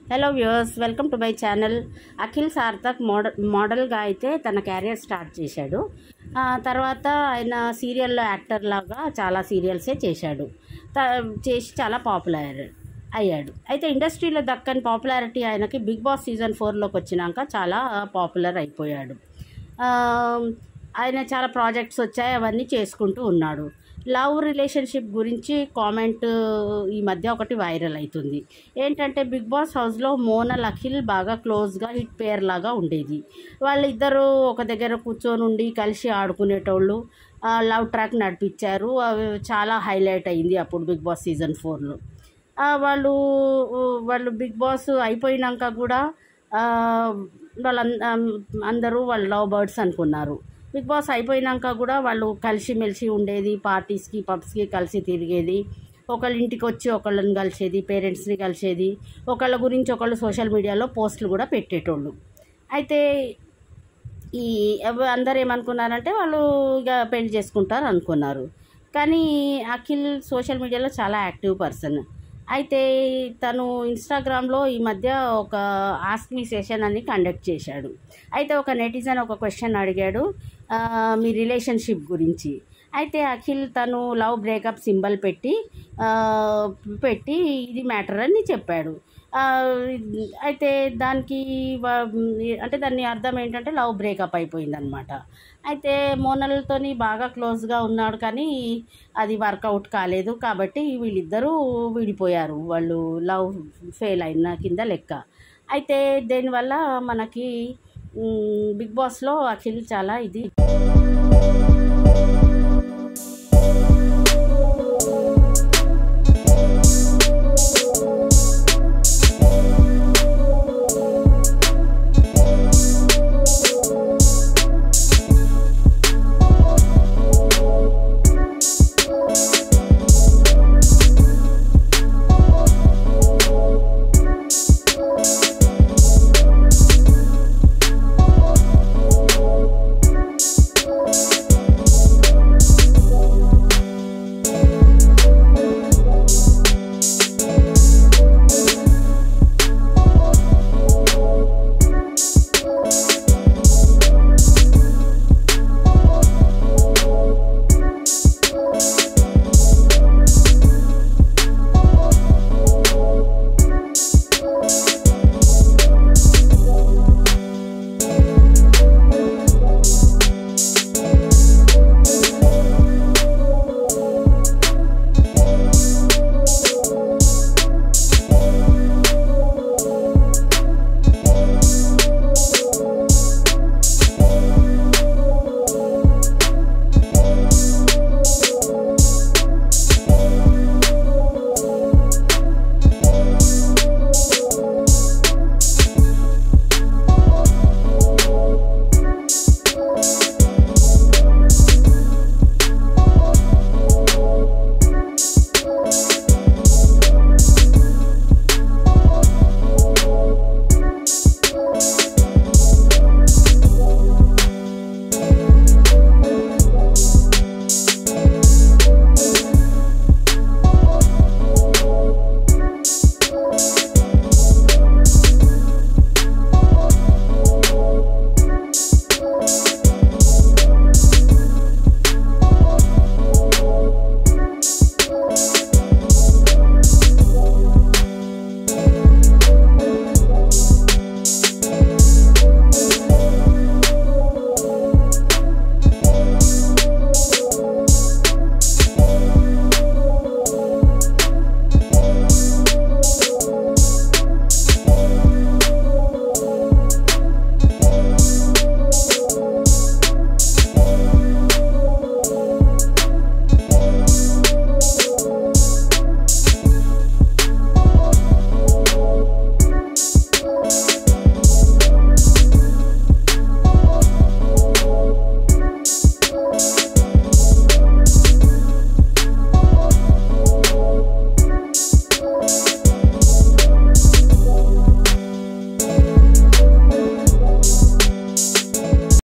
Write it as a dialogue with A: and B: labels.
A: hello viewers welcome to my channel Akhil Sarthak model మోడల్గా అయితే తన క్యారియర్ స్టార్ట్ చేశాడు ఆ తర్వాత ఆయన సీరియల్లో యాక్టర్ లాగా చాలా సీరియల్సే చేశాడు త- చేసి చాలా పాపులర్ అయ్యాడు అయితే ఇండస్ట్రీలో దక్కని పాపులారిటీ ఆయనకి బిగ్ బాస్ సీజన్ ఫోర్లోకి వచ్చినాక చాలా పాపులర్ అయిపోయాడు ఆ, ఆయన చాలా ప్రాజెక్ట్స్ వచ్చాయి అవన్నీ చేసుకుంటూ ఉన్నాడు లవ్ రిలేషన్షిప్ గురించి కామెంట్ ఈ మధ్య ఒకటి వైరల్ అవుతుంది ఏంటంటే బిగ్ బాస్ హౌస్లో మోనల్ అఖిల్ బాగా క్లోజ్గా హిట్ పేర్ లాగా ఉండేది వాళ్ళిద్దరూ ఒక దగ్గర కూర్చొని ఉండి కలిసి ఆడుకునేటోళ్ళు ఆ, లవ్ ట్రాక్ నడిపించారు అవి చాలా హైలైట్ అయింది అప్పుడు బిగ్ బాస్ సీజన్ ఫోర్లో వాళ్ళు వాళ్ళు బిగ్ బాస్ అయిపోయినాక కూడా ఆ, వాళ్ళ అందరూ వాళ్ళు లవ్ బర్డ్స్ అనుకున్నారు బిగ్ బాస్ అయిపోయినాక కూడా వాళ్ళు కలిసిమెలిసి ఉండేది పార్టీస్కి పబ్స్కి కలిసి తిరిగేది ఒకళ్ళ ఇంటికి వచ్చి ఒకళ్ళని కలిసేది పేరెంట్స్ని కలిసేది ఒకళ్ళ గురించి ఒకళ్ళు సోషల్ మీడియాలో పోస్టులు కూడా పెట్టేటోళ్ళు అయితే ఈ ఎవ- అందరు ఏమనుకున్నారంటే వాళ్ళు ఇక పెళ్లి చేసుకుంటారు అనుకున్నారు కానీ అఖిల్ సోషల్ మీడియాలో చాలా యాక్టివ్ పర్సన్ అయితే తను ఇన్స్టాగ్రామ్లో ఈ మధ్య ఒక ఆస్క్ మీ సెషన్ అని కండక్ట్ చేశాడు అయితే ఒక నెటిజన్ ఒక క్వశ్చన్ అడిగాడు ఆ, మీ రిలేషన్షిప్ గురించి అయితే అఖిల్ తను లవ్ బ్రేకప్ సింబల్ పెట్టి ఆ, పెట్టి ఇది మ్యాటర్ అని చెప్పాడు ఆ, అయితే దానికి వా- అంటే దాని అర్థం ఏంటంటే లవ్ బ్రేకప్ అయిపోయిందనమాట అయితే మోనల్తోని బాగా క్లోజ్గా ఉన్నాడు కానీ అది వర్కౌట్ కాలేదు కాబట్టి వీళ్ళిద్దరూ విడిపోయారు వాళ్ళు లవ్ ఫెయిల్ అయిన కింద లెక్క అయితే దీనివల్ల మనకి మ్, బిగ్ బాస్లో అఖిల్ చాలా ఇది